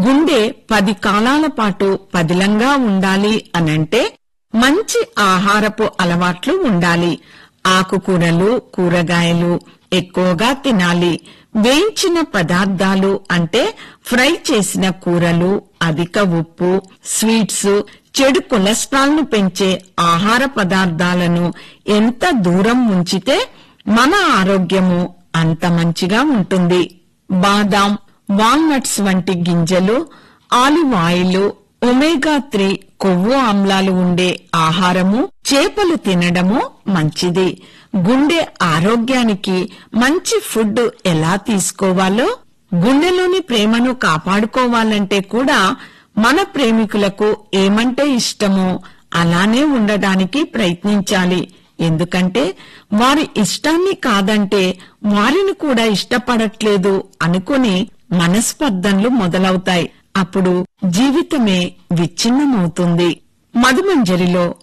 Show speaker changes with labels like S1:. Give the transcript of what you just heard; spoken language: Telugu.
S1: గుండె పది కాలాల పాటు పదిలంగా ఉండాలి అనంటే మంచి ఆహారపు అలవాట్లు ఉండాలి ఆకుకూరలు కూరగాయలు ఎక్కువగా తినాలి వేయించిన పదార్థాలు అంటే ఫ్రై చేసిన కూరలు అధిక ఉప్పు స్వీట్స్ చెడు కొలెస్ట్రాల్ ను పెంచే ఆహార పదార్థాలను ఎంత దూరం ఉంచితే మన ఆరోగ్యము అంత మంచిగా ఉంటుంది బాదాం వాల్నట్స్ వంటి గింజలు ఆలివ్ ఆయిల్ ఒమేగా త్రీ కొవ్వు ఆమ్లాలు ఉండే ఆహారము చేపలు తినడము మంచిది గుండె ఆరోగ్యానికి మంచి ఫుడ్ ఎలా తీసుకోవాలో గుండెలోని ప్రేమను కాపాడుకోవాలంటే కూడా మన ప్రేమికులకు ఏమంటే ఇష్టమో అలానే ఉండడానికి ప్రయత్నించాలి ఎందుకంటే వారి ఇష్టాన్ని కాదంటే వారిని కూడా ఇష్టపడట్లేదు అనుకుని మనస్పర్ధనలు మొదలవుతాయి అప్పుడు జీవితమే విచ్ఛిన్నమవుతుంది మధుమంజరిలో